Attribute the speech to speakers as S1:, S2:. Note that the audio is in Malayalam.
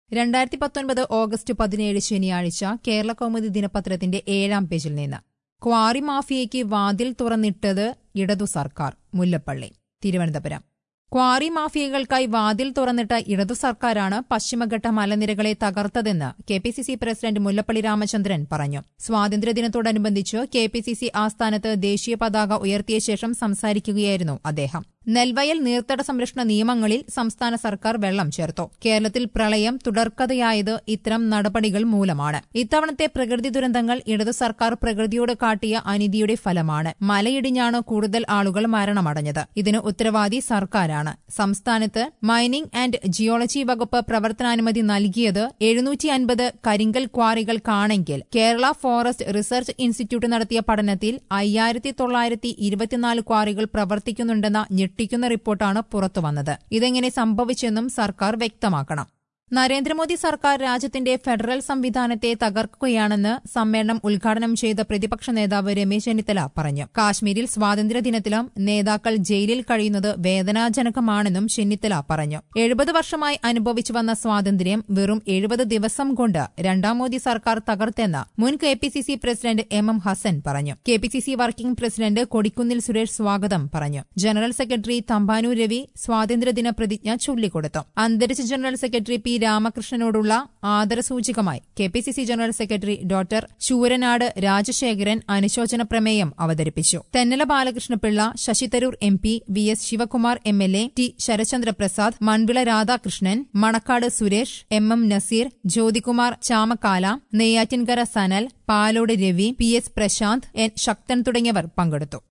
S1: രണ്ടായിരത്തി പത്തൊൻപത് ഓഗസ്റ്റ് പതിനേഴ് ശനിയാഴ്ച കേരള കൗമുദി ദിനപത്രത്തിന്റെ ഏഴാം പേജിൽ നിന്ന് ക്വാറി മാഫിയയ്ക്ക് വാതിൽ തുറന്നിട്ടത് ഇടതു സർക്കാർ മുല്ലപ്പള്ളി തിരുവനന്തപുരം ക്വാറി മാഫിയകൾക്കായി വാതിൽ തുറന്നിട്ട ഇടതു സർക്കാരാണ് പശ്ചിമഘട്ട മലനിരകളെ തകർത്തതെന്ന് K P C C president Mullappally Ramachandran പറഞ്ഞു സ്വാതന്ത്ര്യദിനത്തോടനുബന്ധിച്ച് കെ പി സി സി ആസ്ഥാനത്ത് ദേശീയ പതാക ഉയർത്തിയ ശേഷം സംസാരിക്കുകയായിരുന്നു അദ്ദേഹം നെൽവയൽ നീർത്തട സംരക്ഷണ നിയമങ്ങളിൽ സംസ്ഥാന സർക്കാർ വെള്ളം ചേർത്തു കേരളത്തിൽ പ്രളയം തുടർക്കഥയായത് ഇത്തരം നടപടികൾ മൂലമാണ് ഇത്തവണത്തെ പ്രകൃതി ദുരന്തങ്ങൾ ഇടതു സർക്കാർ പ്രകൃതിയോട് കാട്ടിയ അനീതിയുടെ ഫലമാണ് മലയിടിഞ്ഞാണ് കൂടുതൽ ആളുകൾ മരണമടഞ്ഞത് ഇതിന് ഉത്തരവാദി സർക്കാരാണ് സംസ്ഥാനത്ത് മൈനിംഗ് ആൻഡ് ജിയോളജി വകുപ്പ് പ്രവർത്തനാനുമതി നൽകിയത് എഴുന്നൂറ്റി അൻപത് കരിങ്കൽ ക്വാറികൾക്കാണെങ്കിൽ കേരള ഫോറസ്റ്റ് റിസർച്ച് ഇൻസ്റ്റിറ്റ്യൂട്ട് നടത്തിയ പഠനത്തിൽ അയ്യായിരത്തി തൊള്ളായിരത്തി ഇരുപത്തിനാല് ക്വാറികൾ പ്രവർത്തിക്കുന്നുണ്ടെന്ന ഞെട്ടിക്കുന്ന റിപ്പോർട്ടാണ് പുറത്തുവന്നത് ഇതെങ്ങനെ സംഭവിച്ചെന്നും സർക്കാർ വ്യക്തമാക്കണം നരേന്ദ്രമോദി സർക്കാർ രാജ്യത്തിന്റെ ഫെഡറൽ സംവിധാനത്തെ തകർക്കുകയാണെന്ന് സമ്മേളനം ഉദ്ഘാടനം ചെയ്ത പ്രതിപക്ഷ നേതാവ് രമേശ് ചെന്നിത്തല പറഞ്ഞു കാശ്മീരിൽ സ്വാതന്ത്ര്യദിനത്തിലും നേതാക്കൾ ജയിലിൽ കഴിയുന്നത് വേദനാജനകമാണെന്നും ചെന്നിത്തല പറഞ്ഞു എഴുപത് വർഷമായി അനുഭവിച്ചു വന്ന സ്വാതന്ത്ര്യം വെറും എഴുപത് ദിവസം കൊണ്ട് രണ്ടാം മോദി സർക്കാർ തകർത്തെന്ന് മുൻ K P C C president M M Hassan പറഞ്ഞു K P C C working president Kodikunnil Suresh സ്വാഗതം പറഞ്ഞു ജനറൽ സെക്രട്ടറി തമ്പാനൂർ രവി സ്വാതന്ത്ര്യദിന പ്രതിജ്ഞ ചൊല്ലിക്കൊടുത്തു അന്തരിച്ച ജനറൽ സെക്രട്ടറി പി രാമകൃഷ്ണനോടുള്ള ആദരസൂചകമായി K P C C general secretary doctor Sooranad Rajasekharan അനുശോചന പ്രമേയം അവതരിപ്പിച്ചു Thennala Balakrishnapillai Sasi Tharoor M P V S Sivakumar M L A T Sarachandra Prasad Manvila Radhakrishnan Manakkad Suresh M M Naseer Jyothikumar Chamakkala Neyyattinkara Sanal Palode Ravi P S Prasanth N Sakthan തുടങ്ങിയവർ പങ്കെടുത്തു